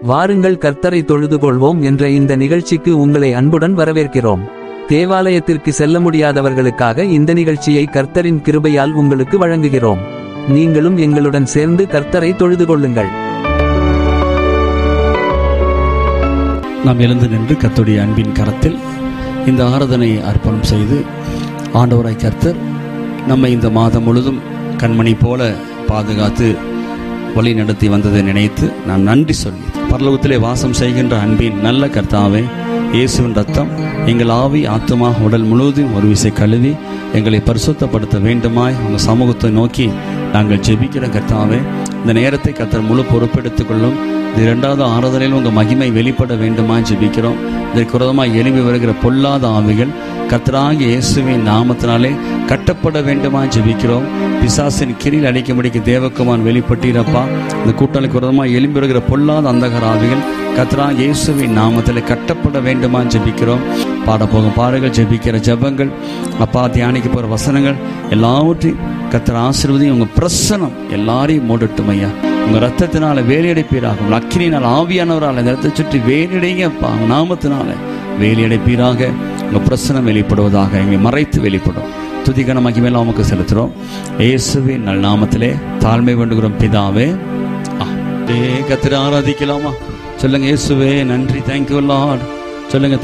வாருங்கள் கர்த்தரை தொழுது கொள்வோம் என்ற இந்த நிகழ்ச்சிக்கு உங்களை அன்புடன் வரவேற்கிறோம் தேவாலயத்திற்கு செல்ல முடியாதவர்களுக்காக இந்த நிகழ்ச்சியை கர்த்தரின் கிருபையால் உங்களுக்கு வழங்குகிறோம் நீங்களும் எங்களுடன் சேர்ந்து கர்த்தரை தொழுது கொள்ளுங்கள் நாம் எழுந்து நின்று கர்த்தருடைய அன்பின் கரத்தில் இந்த ஆராதனையை அர்ப்பணம் செய்து ஆண்டவராய் கர்த்தர் நம்மை இந்த மாதம் முழுதும் கண்மணி போல பாதுகாத்து வழி நடத்தி வந்ததை நினைத்து நான் நன்றி சொல்லி பரலோகத்திலே வாசம் செய்கின்ற அன்பின் நல்ல கர்த்தாவே இயேசுவின் ரத்தம் எங்கள் ஆவி ஆத்மா உடல் முழுவதும் ஒரு விசை கழுவி எங்களை பரிசுத்தப்படுத்த வேண்டுமாய் உங்கள் சமூகத்தை நோக்கி நாங்கள் ஜெபிக்கிற கர்த்தாவே இந்த நேரத்தை கர்த்தர் முழு பொறுப்பெடுத்துக் கொள்ளும் இது இரண்டாவது ஆறுதலில் உங்கள் மகிமை வெளிப்பட வேண்டுமா ஜெபிக்கிறோம் இதற்கு விரோதமாக எழுப்பி வருகிற பொல்லாத ஆவிகள் கர்த்தராகிய இயேசுவின் நாமத்தினாலே கட்டப்பட வேண்டுமா ஜெபிக்கிறோம் பிசாசின் கிரியில் அடிக்கும்படிக்கு தேவக்குமான் வெளிப்பட்டீரப்பா இந்த கூட்டணிக்கு விரோதமாக எழும்பி வருகிற பொல்லாத அந்தகர ஆவிகள் கத்ரா இயேசுவின் நாமத்தில் கட்டப்பட வேண்டுமா ஜெபிக்கிறோம் பாட போகும் பாடல்கள் ஜெபிக்கிற ஜெபங்கள் அப்பா தியானிக்க போகிற வசனங்கள் எல்லாவற்றையும் கத்திர ஆசீர்வதி உங்க பிரசனம் எல்லாரையும் மூடட்டும் ஐயா உங்க ரத்தத்தினால வேலையடைப்பீராக உங்க அக்கினினால் ஆவியானவரால் இந்த ரத்தத்தை சுற்றி வேலையடைங்கப்பா உங்க நாமத்தினால வேலையடைப்பீராக உங்க பிரசனம் வெளிப்படுவதாக எங்களை மறைத்து வெளிப்படும் துதிகன மகிமையில உமக்கு செலுத்துறோம் இயேசுவின் நல் நாமத்திலே தாழ்மை வேண்டுகிறோம் பிதாவே கத்திர ஆராதிக்கலாமா சொல்லுங்க இயேசுவே நன்றி தேங்க்யூ லார்ட் சொல்லுங்க